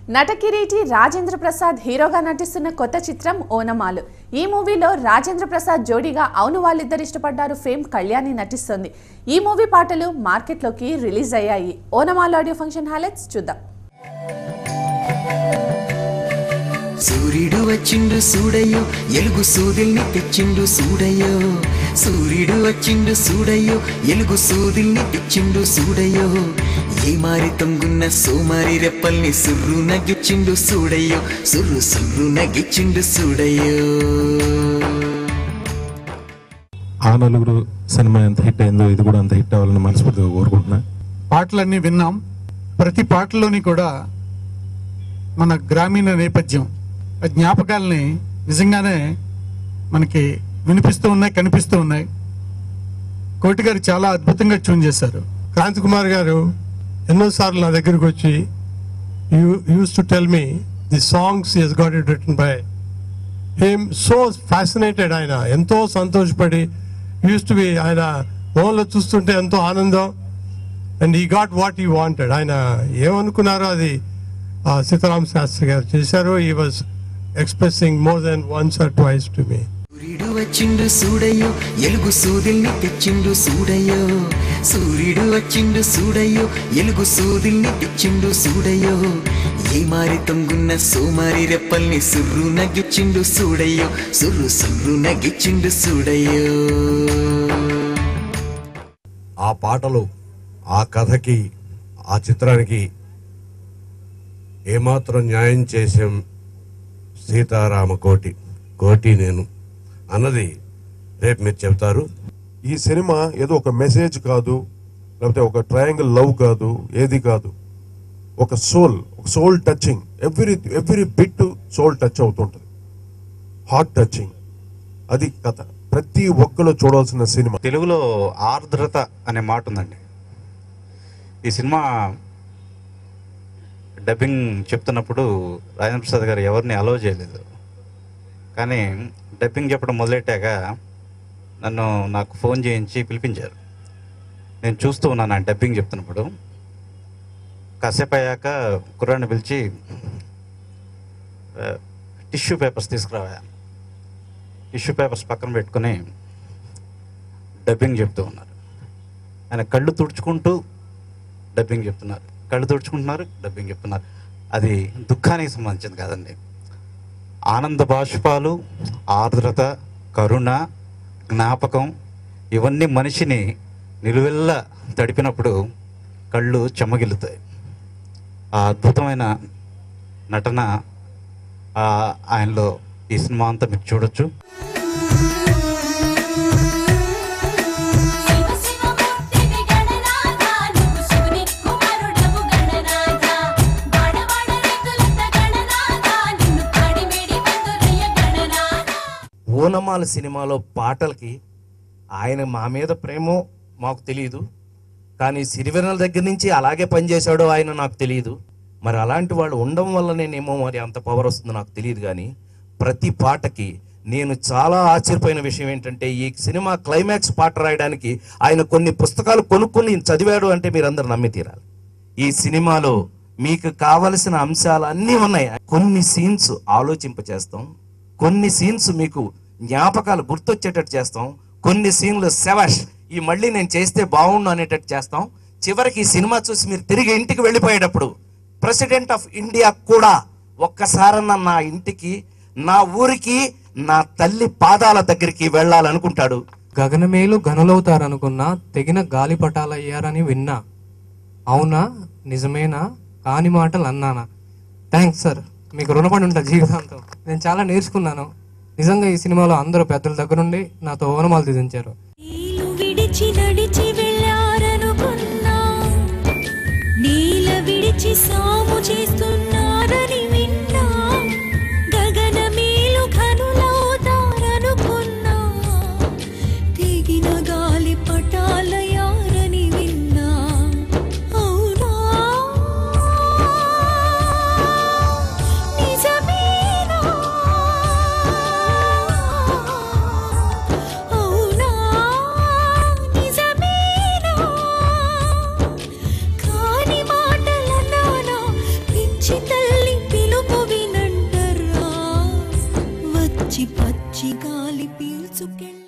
నటకిరీటి రాజేంద్ర ప్రసాద్ హీరోగా నటిస్తున్న కొత్త చిత్రం ఓనమాలు ఈ మూవీలో రాజేంద్ర ప్రసాద్ జోడీగా అవును వాళ్ళిద్దరు ఇష్టపడ్డారు ఫేమ్ కళ్యాణి నటిస్తుంది ఈ మూవీ పాటలు మార్కెట్లోకి రిలీజ్ అయ్యాయి ఓనమాలు ఆడియో ఫంక్షన్ హైలైట్స్ చూద్దాం సూర్యుడు వచ్చిండు సూడయ్యో ఎలుగు సూదిల్ని తెచ్చిండు సూడయ్యో సూర్యుడు వచ్చిండు సూడయ్యో ఎలుగు సూదిల్ని తెచ్చిండు సూడయ్యో ఏ మారి తొంగున్న సోమారి రెప్పల్ని సుర్రు నగిచ్చిండు సూడయ్యో సుర్రు సుర్రు నగిచ్చిండు సూడయ్యో ఆ నలుగురు సినిమా ఎంత హిట్ అయిందో ఇది కూడా అంత హిట్ అవ్వాలని మనస్ఫూర్తిగా కోరుకుంటున్నా పాటలన్నీ విన్నాం ప్రతి పాటలోని కూడా మన గ్రామీణ నేపథ్యం ఆ జ్ఞాపకాలని నిజంగానే మనకి వినిపిస్తూ ఉన్నాయి కనిపిస్తూ ఉన్నాయి కోటి గారు చాలా అద్భుతంగా ట్యూన్ చేశారు క్రాంతి కుమార్ గారు ఎన్నోసార్లు నా దగ్గరికి వచ్చి you use to tell me the songs is got it written by him so fascinated ఆయన ఎంతో సంతోషపడి యూస్ టు బి ఆయన మొహంలో చూస్తుంటే ఎంతో ఆనందం అండ్ ఈ గాట్ వాట్ ఈ వాంటెడ్ ఆయన ఏమనుకున్నారో అది ఆ, సీతారాం శాస్త్రి గారు చేశారు ఈ was expressing more than once or twice to me సూర్యుడు వచ్చిండు సూడయ్యో ఎలుగు సూదిల్ని తెచ్చిండు సూడయ్యో సూర్యుడు వచ్చిండు సూడయ్యో ఎలుగు సూదిల్ని తెచ్చిండు సూడయ్యో ఏ మారి తొంగున్న సోమారి రెప్పల్ని సుర్రు నగిచ్చిండు సూడయ్యో సుర్రు సుర్రు నగిచ్చిండు సూడయ్యో ఆ పాటలు ఆ కథకి ఆ చిత్రానికి ఏమాత్రం న్యాయం చేసాం సీతారామ కోటి కోటి నేను అన్నది రేపు మీరు చెప్తారు ఈ సినిమా ఏదో ఒక మెసేజ్ కాదు లేకపోతే ఒక ట్రయాంగిల్ లవ్ కాదు ఏది కాదు ఒక సోల్ ఒక soul touching every every bit soul touch అవుతుంటుంది హార్ట్ టచింగ్ అది కథ ప్రతి ఒక్కరు చూడాల్సిన సినిమా తెలుగులో ఆర్ద్రత అనే మాట ఉందండి ఈ సినిమా డబ్బింగ్ చెప్తున్నప్పుడు రాజేంద్ర ప్రసాద్ గారు ఎవరిని అలో చేయలేదు కానీ డబ్బింగ్ చెప్పడం మొదలెట్టాక నన్ను నాకు ఫోన్ చేయించి పిలిపించారు నేను చూస్తూ ఉన్నాను ఆ డబ్బింగ్ చెప్తున్నప్పుడు కాసేపు అయ్యాక కుర్రాన్ని పిలిచి టిష్యూ పేపర్స్ తీసుకురావా టిష్యూ పేపర్స్ పక్కన పెట్టుకొని డబ్బింగ్ చెప్తూ ఉన్నారు ఆయన కళ్ళు తుడుచుకుంటూ డబ్బింగ్ చెప్తున్నారు కళ్ళు తుడుచుకుంటున్నారు డబ్బింగ్ చెప్తున్నారు అది దుఃఖానికి సంబంధించింది కాదండి ఆనంద బాష్పాలు ఆర్ద్రత కరుణ జ్ఞాపకం ఇవన్నీ మనిషిని నిలువెల్ల తడిపినప్పుడు కళ్ళు చెమ్మగిల్లుతాయి ఆ అద్భుతమైన నటన ఆ, ఆయనలో ఈ సినిమా అంతా మీరు చూడొచ్చు శివ శివ మూర్తివి గణనాథ నువ్వు శివుని కుమారుడవు గణనాథ వాడవాడ రైతులంత గణనాథ నిన్ను కాడిమేడి బంధురయ్య గణనాథ ఓనమాల సినిమాలో పాటలకి ఆయన మా మీద ప్రేమో మాకు తెలియదు కానీ సిరివెన్నెల దగ్గర నుంచి అలాగే పనిచేశాడో ఆయన నాకు తెలియదు మరి అలాంటి వాళ్ళు ఉండడం వల్లనేనేమో మరి అంత పవర్ వస్తుందో నాకు తెలియదు కానీ ప్రతి పాటకి నేను చాలా ఆశ్చర్యపోయిన విషయం ఏంటంటే ఈ సినిమా క్లైమాక్స్ పాట రాయడానికి ఆయన కొన్ని పుస్తకాలు కొనుక్కొని చదివాడు అంటే మీరందరూ నమ్మి తీరాలి ఈ సినిమాలో మీకు కావలసిన అంశాలు అన్నీ ఉన్నాయి కొన్ని సీన్స్ ఆలోచింపచేస్తాం కొన్ని సీన్స్ మీకు జ్ఞాపకాలు గుర్తొచ్చేటట్టు చేస్తాం కొన్ని సీన్లు సెవష్ ఈ మళ్ళీ నేను చేస్తే బాగుండు అనేటట్టు చేస్తాం చివరికి ఈ సినిమా చూసి మీరు తిరిగి ఇంటికి వెళ్ళిపోయేటప్పుడు ప్రెసిడెంట్ ఆఫ్ ఇండియా కూడా ఒక్కసారన్న నా ఇంటికి నా ఊరికి నా తల్లి పాదాల దగ్గరికి వెళ్ళాలనుకుంటాడు గగనమేలు గనులవుతారనుకున్నా తెగిన గాలిపటాలయ్యారని విన్నా అవునా నిజమేనా కాని మాటలు అన్నానా థ్యాంక్స్ సార్ మీకు రుణపడి ఉంటా జీవితాంతం నేను చాలా నేర్చుకున్నాను నిజంగా ఈ సినిమాలో అందరూ పెద్దల దగ్గరుండి నాతో ఓనమాలు దిదించారు నీలు విడిచి నడిచి వెళ్ళారనుకున్నా నీల విడిచి సాము చేస్తున్నారని విన్నా గగనమేలు ఘనులవుతారనుకున్నా తెగిన గాలి పటాలయారని విన్నా అవునా నిజమేనా అవునా నిజమేనా కాని మాటలన్నానా పిచ్చి పిలిచి పచ్చి గాలి పీల్చుకెళ్ళ